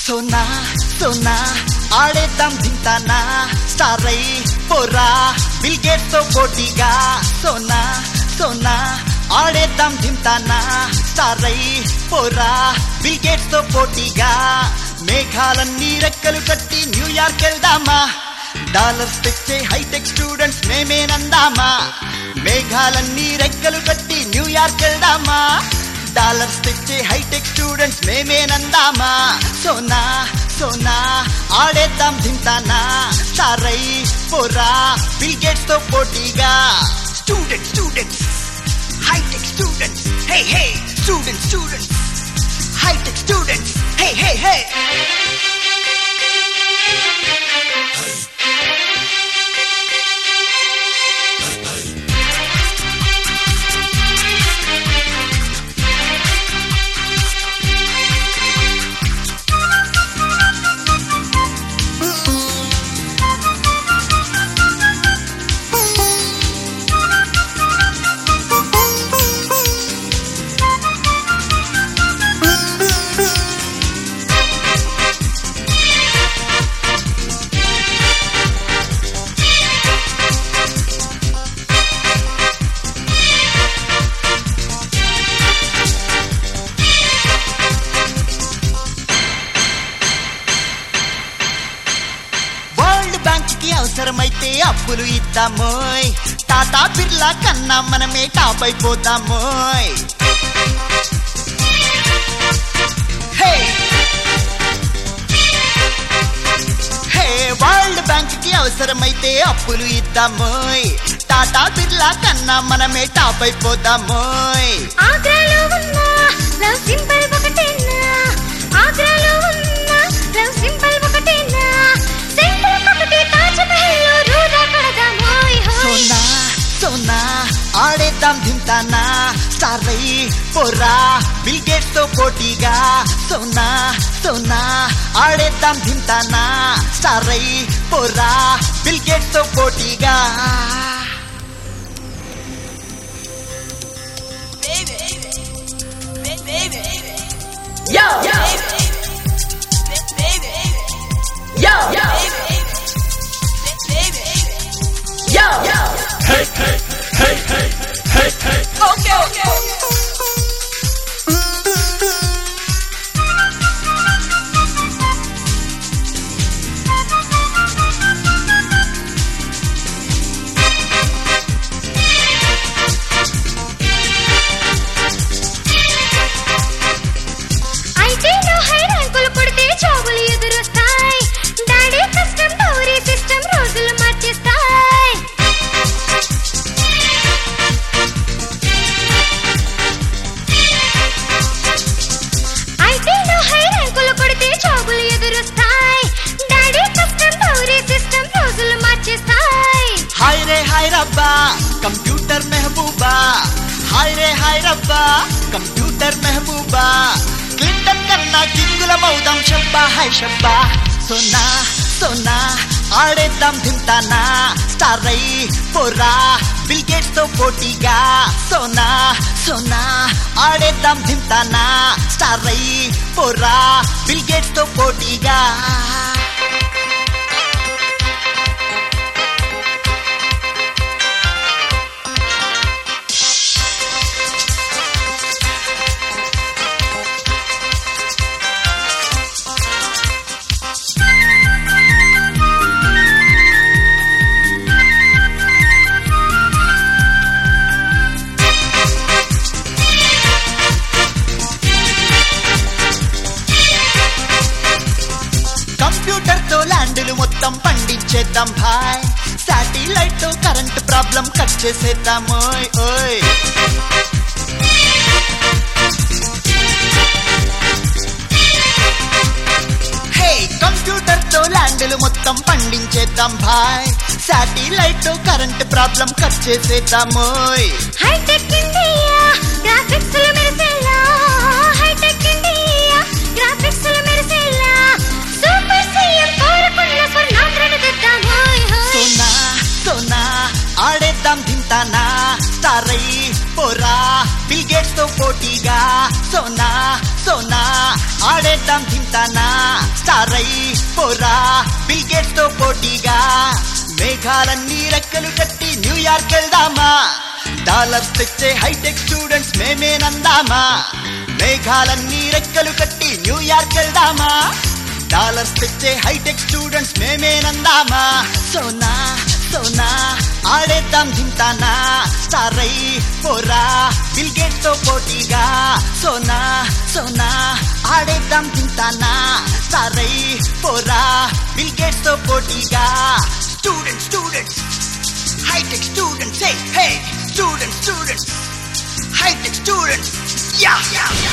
సోనా సోనా ఆడేద్దాం దింతానా స్టార్ అయి పోరా బిల్ గేట్స్ తో పోటీగా సోనా సోనా ఆడేద్దాం దింతానా స్టార్ అయి పోరా బిల్ గేట్స్ తో పోటీగా మేఘాలన్నీ రెక్కలు కట్టి న్యూయార్క్ వెళ్దామా డాలర్స్ తెచ్చే హైటెక్ స్టూడెంట్స్ మేమేనందామా మేఘాలన్నీ రెక్కలు కట్టి న్యూయార్క్ వెళ్దామా డాలర్స్ తెచ్చే హైటెక్ స్టూడెంట్స్ మేమేనందామా సోనా సోనా ఆడేద్దాం దింతానా సారై పోరా బిల్ గేట్స్ తో పోటీగా students students hitech students hey hey students students hitech students hey hey hey world bank కి అవసరమైతే అప్పులు ఇద్దామోయ్ టాటా బిర్లా కన్నా మనమే టాప్ అయిపోతామోయ్ హే హే వరల్డ్ బ్యాంక్ కి అవసరమైతే అప్పులు ఇద్దామోయ్ టాటా బిర్లా కన్నా మనమే టాప్ అయిపోతామోయ్ ఆగ్రాలో ఉన్న లవ్ సింబల్ ఒకటేనా ఆగ్రాలో ఉన్న లవ్ సింబల్ ఒకటేనా సెంటర్ ఒకటి తాజ్ మహల్ రూరా కడదామోయ్ హోయ్ సోనా సోనా ఆడేద్దాం దింతానా స్టార్ అయి పోరా బిల్ గేట్స్ తో పోటీగా సోనా సోనా ఆడేద్దాం దింతానా స్టార్ అయి పోరా బిల్ గేట్స్ తో పోటీగా Yo, yo, yo, yo, yo, yo. Hey, hey, hey, hey, hey, hey. Okay, okay. ఐటీలో హై ర్యాంకులు కొడితే జాబులు ఎదురొస్తాయి డాడీ కష్టం డౌరీ సిస్టమ్ రోజులు మార్చేస్తాయి ఐటీలో హై ర్యాంకులు కొడితే జాబులు ఎదురొస్తాయి డాడీ కష్టం డౌరీ సిస్టమ్ రోజులు మార్చేస్తాయి హాయ్ రే హాయ్ రబ్బా కంప్యూటర్ మెహబూబా హాయ్ రే హాయ్ రబ్బా కంప్యూటర్ మెహబూబా క్లింటన్ కన్నా కింగుల మౌదాం షబ్బా హాయ్ షబ్బా సోనా సోనా ఆడేద్దాం దింతానా స్టార్ అయి పోరా బిల్ గేట్స్ తో పోటీగా సోనా సోనా ఆడేద్దాం దింతానా స్టార్ అయి పోరా బిల్ గేట్స్ తో పోటీగా కంప్యూటర్ తో ల్యాండులు మొత్తం పండించేద్దాం భాయ్ శాటిలైట్ తో కరెంట్ ప్రాబ్లం కట్ చేసేద్దాం ఓయ్ ఓయ్ హే కంప్యూటర్ తో ల్యాండులు మొత్తం పండించేద్దాం భాయ్ శాటిలైట్ తో కరెంట్ ప్రాబ్లం కట్ చేసేద్దాం ఓయ్ హైటెక్ ఇండియా గ్రాఫిక్స్ మెరిసేలా హైటెక్ ఇండియా గ్రాఫిక్స్ మెరిసేలా సూపర్ సీఎం కోరుకున్న స్వర్ణాంధ్రను తెద్దాం హోయ్ హోయ్ సోనా సోనా ఆడేద్దాం దింతానా స్టార్ అయి పోరా బిల్ గేట్స్ తో పోటీగా సోనా సోనా ఆడేద్దాం తింటానా సారై పోరా బిల్ గేట్స్ తో పోటీగా మేఘాలన్నీ రెక్కలు కట్టి న్యూయార్క్ వెళ్దామా డాలర్స్ తెచ్చే హైటెక్ స్టూడెంట్స్ మేమేనందామా మేఘాలన్నీ రెక్కలు కట్టి న్యూయార్క్ వెళ్దామా డాలర్స్ తెచ్చే హైటెక్ స్టూడెంట్స్ మేమేనందామా సోనా సోనా ఆడేద్దాం తింటానా సారై పోరా బిల్ గేట్స్ తో పోటీగా సోనా సోనా ఆడేద్దాం తింటానా సారై పోరా బిల్ గేట్స్ తో పోటీగా students students hitech students hey hey students students hitech students yeah yeah